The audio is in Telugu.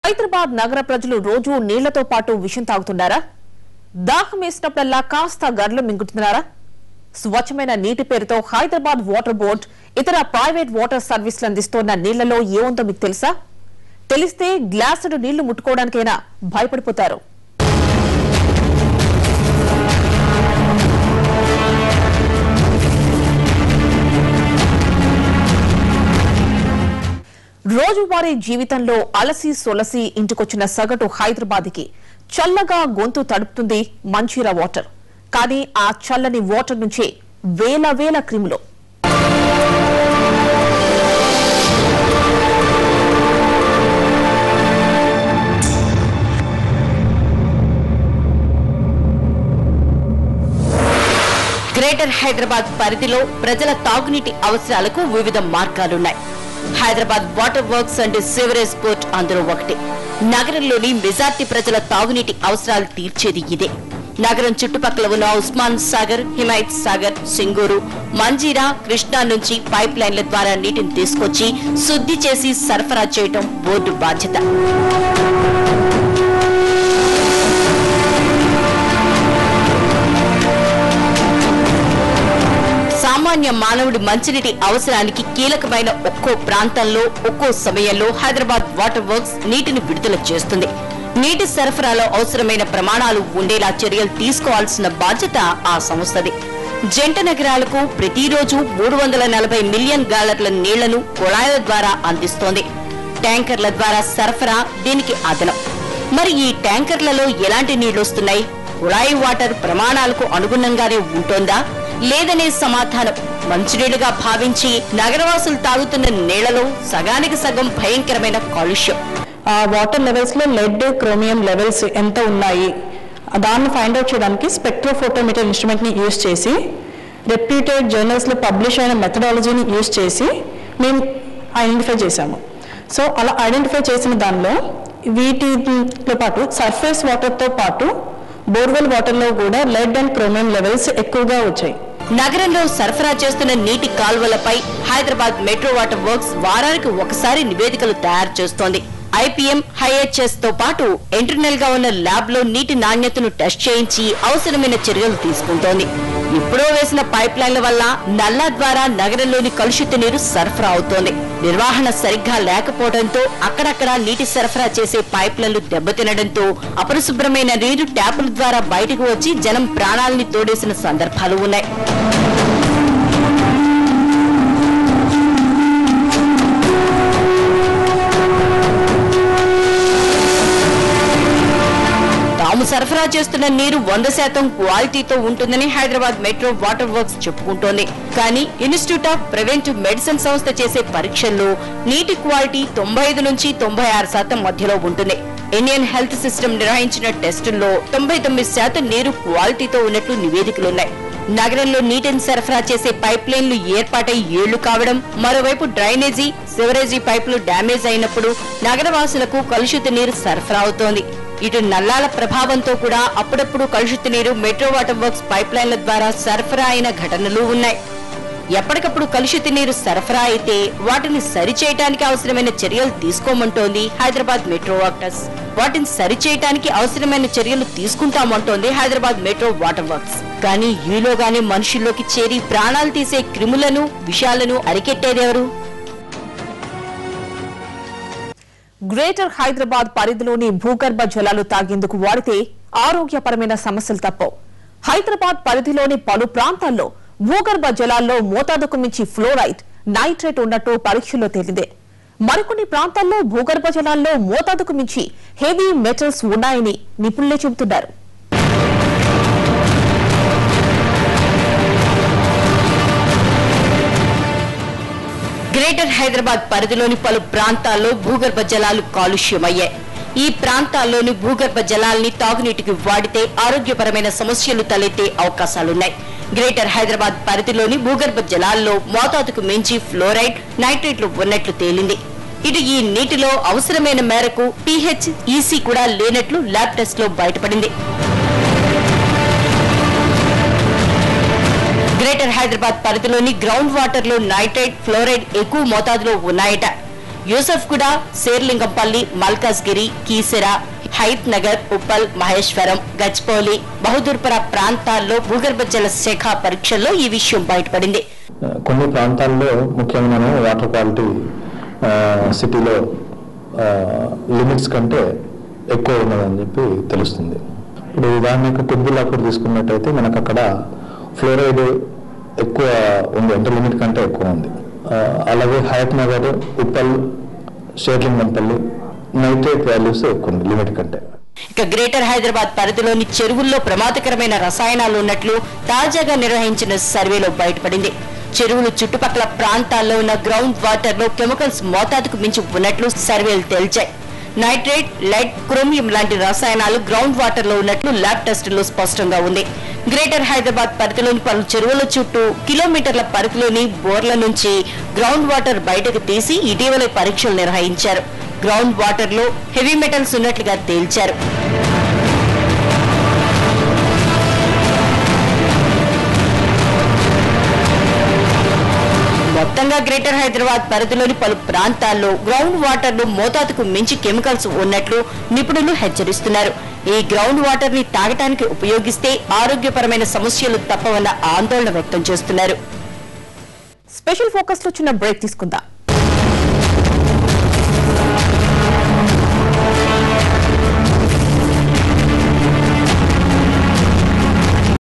హైదరాబాద్ నగర ప్రజలు రోజు నీళ్లతో పాటు విషం తాగుతున్నారా దాహం వేసినప్పుడల్లా కాస్త గర్లు మింగుతున్నారా స్వచ్ఛమైన నీటి పేరుతో హైదరాబాద్ వాటర్ బోర్డ్ ఇతర ప్రైవేట్ వాటర్ సర్వీసులు అందిస్తోన్న నీళ్లలో ఏముందో మీకు తెలుసా తెలిస్తే గ్లాసుడు నీళ్లు ముట్టుకోవడానికైనా భయపడిపోతారు రోజువారీ జీవితంలో అలసి సొలసి ఇంటికొచ్చిన సగటు హైదరాబాద్కి చల్లగా గొంతు తడుపుతుంది మంచీరా వాటర్ కానీ ఆ చల్లని వాటర్ నుంచే వేల వేల క్రిములు గ్రేటర్ హైదరాబాద్ పరిధిలో ప్రజల తాగునీటి అవసరాలకు వివిధ మార్గాలున్నాయి Hyderabad water works and sewerage board అందులో ఒకటి నగరంలోని మెజార్టీ ప్రజల తాగునీటి అవసరాలు తీర్చేది ఇదే నగరం చుట్టుపక్కల ఉన్న ఉస్మాన్ సాగర్ హిమాయత్ సాగర్ సింగూరు మంజీరా కృష్ణా నుంచి పైప్ లైన్ల ద్వారా నీటిని తీసుకొచ్చి శుద్ధి చేసి సరఫరా చేయటం బోర్డు బాధ్యత సామాన్య మానవుడి మంచినీటి అవసరానికి కీలకమైన ఒక్కో ప్రాంతంలో ఒక్కో సమయంలో హైదరాబాద్ వాటర్ వర్క్స్ నీటిని విడుదల చేస్తుంది నీటి సరఫరాలో అవసరమైన ప్రమాణాలు ఉండేలా చర్యలు తీసుకోవాల్సిన బాధ్యత ఆ సంస్థది జంట నగరాలకు ప్రతిరోజు మూడు వందల నలభై మిలియన్ గాలర్ల నీళ్లను కుళాయిల ద్వారా అందిస్తోంది ట్యాంకర్ల ద్వారా సరఫరా దీనికి అదనం మరి ఈ ట్యాంకర్లలో ఎలాంటి నీళ్లు వస్తున్నాయి కుళాయి వాటర్ ప్రమాణాలకు అనుగుణంగానే ఉంటోందా లేదనే సమాధానం మంచినీళ్లుగా భావించి నగరవాసులు తాగుతున్న నీళ్లలో సగానికి సగం భయంకరమైన కాలుష్యం ఆ వాటర్ లెవెల్స్ లో లెడ్ క్రోమియం లెవెల్స్ ఎంత ఉన్నాయి దాన్ని ఫైండ్ అవుట్ చేయడానికి స్పెక్ట్రోఫోటోమీటర్ ఇన్స్ట్రుమెంట్ ని యూజ్ చేసి రెప్యూటెడ్ జర్నల్స్ లో పబ్లిష్ అయిన మెథడాలజీని యూజ్ చేసి మేము ఐడెంటిఫై చేశాము సో అలా ఐడెంటిఫై చేసిన దానిలో వీటితో పాటు సర్ఫేస్ వాటర్తో పాటు బోర్వెల్ వాటర్లో కూడా లెడ్ అండ్ క్రోమియం లెవెల్స్ ఎక్కువగా వచ్చాయి నగరంలో సరఫరా చేస్తున్న నీటి కాల్వలపై హైదరాబాద్ మెట్రో వాటర్ వర్క్స్ వారానికి ఒకసారి నివేదికలు తయారు చేస్తోంది ఐపీఎం హైహెచ్ఎస్ తో పాటు ఇంటర్నల్ గా ఉన్న ల్యాబ్ లో నీటి నాణ్యతను టెస్ట్ చేయించి అవసరమైన చర్యలు తీసుకుంటోంది ఇప్పుడో వేసిన పైప్ లైన్ల వల్ల నల్లా ద్వారా నగరంలోని కలుషిత నీరు సరఫరా అవుతోంది నిర్వహణ సరిగ్గా లేకపోవడంతో అక్కడక్కడ నీటి సరఫరా చేసే పైప్ లైన్లు దెబ్బతినడంతో అపరిశుభ్రమైన నీరు ట్యాపుల ద్వారా బయటకు వచ్చి జనం ప్రాణాలని తోడేసిన సందర్భాలు ఉన్నాయి తాము సరఫరా చేస్తున్న నీరు వంద శాతం క్వాలిటీతో ఉంటుందని హైదరాబాద్ మెట్రో వాటర్ వర్క్స్ చెప్పుకుంటోంది కానీ ఇన్స్టిట్యూట్ ఆఫ్ ప్రివెంటివ్ మెడిసిన్ సంస్థ చేసే పరీక్షల్లో నీటి క్వాలిటీ తొంభై ఐదు నుంచి తొంభై ఆరు శాతం మధ్యలో ఉంటుంది ఇండియన్ హెల్త్ సిస్టమ్ నిర్వహించిన టెస్టుల్లో తొంభై తొమ్మిది శాతం నీరు క్వాలిటీతో ఉన్నట్లు నివేదికలున్నాయి నగరంలో నీటిని సరఫరా చేసే పైప్ లైన్లు ఏర్పాటై ఏళ్లు కావడం మరోవైపు డ్రైనేజీ సివరేజీ పైపులు డ్యామేజ్ అయినప్పుడు నగరవాసులకు కలుషిత నీరు సరఫరా అవుతోంది ఇటు నల్లాల ప్రభావంతో కూడా అప్పుడప్పుడు కలుషిత నీరు మెట్రో వాటర్ వర్క్స్ పైప్ లైన్ల ద్వారా సరఫరా అయిన ఘటనలు ఉన్నాయి ఎప్పటికప్పుడు కలుషిత నీరు సరఫరా అయితే వాటిని సరిచేయటానికి అవసరమైన చర్యలు తీసుకోమంటోంది హైదరాబాద్ మెట్రో వాటర్స్ వాటిని సరిచేయటానికి అవసరమైన చర్యలు తీసుకుంటామంటోంది హైదరాబాద్ మెట్రో వాటర్ వర్క్స్ కానీ ఈలోగానే మనుషుల్లోకి చేరి ప్రాణాలు తీసే క్రిములను విషాలను అరికెట్టేదెవరు గ్రేటర్ హైదరాబాద్ పరిధిలోని భూగర్భ జలాలు తాగేందుకు వాడితే ఆరోగ్యపరమైన సమస్యలు తప్పవు హైదరాబాద్ పరిధిలోని పలు ప్రాంతాల్లో భూగర్భ జలాల్లో మోతాదుకు మించి ఫ్లోరైడ్ నైట్రేట్ ఉన్నట్టు పరీక్షల్లో తేలిందే మరికొన్ని ప్రాంతాల్లో భూగర్భ జలాల్లో మోతాదుకు మించి హెవీ మెటల్స్ ఉన్నాయని నిపుణులే చెబుతున్నారు గ్రేటర్ హైదరాబాద్ పరిధిలోని పలు ప్రాంతాల్లో భూగర్భ జలాలు కాలుష్యమయ్యాయి ఈ ప్రాంతాల్లోని భూగర్భ జలాల్ని తాగునీటికి వాడితే ఆరోగ్యపరమైన సమస్యలు తలెత్తే అవకాశాలున్నాయి గ్రేటర్ హైదరాబాద్ పరిధిలోని భూగర్భ జలాల్లో మోతాదుకు మించి ఫ్లోరైడ్ నైట్రేట్లు ఉన్నట్లు తేలింది ఇటు ఈ నీటిలో అవసరమైన మేరకు పీహెచ్ ఈసీ కూడా లేనట్లు ల్యాబ్ టెస్ట్ లో బయటపడింది గ్రేటర్ హైదరాబాద్ పరిధిలోని గ్రౌండ్ వాటర్ లో నైట్రేట్ ఫ్లోరైడ్ ఎక్కువ మోతాదులో ఉన్నాయట యూసఫ్గూడ శేర్లింగంపల్లి మల్కాజ్గిరి కీసెర హైత్ నగర్ ఉప్పల్ మహేశ్వరం గజ్పోలి బహదూర్పుర ప్రాంతాల్లో భూగర్భ జల శాఖ పరీక్షల్లో ఈ విషయం బయటపడింది కొన్ని ప్రాంతాల్లో ముఖ్యంగా మనం వాటర్ క్వాలిటీ ఆ, సిటీలో ఆ, లిమిట్స్ కంటే ఎక్కువ ఉన్నదని చెప్పి తెలుస్తుంది ఇప్పుడు ఉదాహరణకు కుబ్బులాపూర్ తీసుకున్నట్టయితే మనకు అక్కడ ఫ్లోరైడ్ ఎక్కువ ఉంది అంటే లిమిట్ కంటే ఎక్కువ ఉంది ఆ, అలాగే హయత్ నగర్ ఉప్పల్ షేర్లింగంపల్లి నైట్రేట్ వాల్యూస్ ఎక్కువ ఉంది లిమిట్ కంటే ఇక గ్రేటర్ హైదరాబాద్ పరిధిలోని చెరువుల్లో ప్రమాదకరమైన రసాయనాలు ఉన్నట్లు తాజాగా నిర్వహించిన సర్వేలో బయటపడింది చెరువులు చుట్టుపక్కల ప్రాంతాల్లో ఉన్న గ్రౌండ్ వాటర్ లో కెమికల్స్ మోతాదుకు మించి ఉన్నట్లు సర్వేలు తేల్చాయి నైట్రేట్ లెడ్ క్రోమియం లాంటి రసాయనాలు గ్రౌండ్ వాటర్ లో ఉన్నట్లు ల్యాబ్ టెస్టుల్లో స్పష్టంగా ఉంది గ్రేటర్ హైదరాబాద్ పరిధిలోని పలు చెరువుల చుట్టూ కిలోమీటర్ల పరిధిలోని బోర్ల నుంచి గ్రౌండ్ వాటర్ బయటకు తీసి ఇటీవలే పరీక్షలు నిర్వహించారు గ్రౌండ్ వాటర్ లో హెవీ మెటల్స్ ఉన్నట్లుగా తేల్చారు మొత్తంగా గ్రేటర్ హైదరాబాద్ పరిధిలోని పలు ప్రాంతాల్లో గ్రౌండ్ వాటర్ లో మోతాదుకు మించి కెమికల్స్ ఉన్నట్లు నిపుణులు హెచ్చరిస్తున్నారు ఈ గ్రౌండ్ వాటర్ ని తాగటానికి ఉపయోగిస్తే ఆరోగ్యపరమైన సమస్యలు తప్పవన్న ఆందోళన వ్యక్తం చేస్తున్నారు స్పెషల్ ఫోకస్ లో చిన్న బ్రేక్ తీసుకుందాం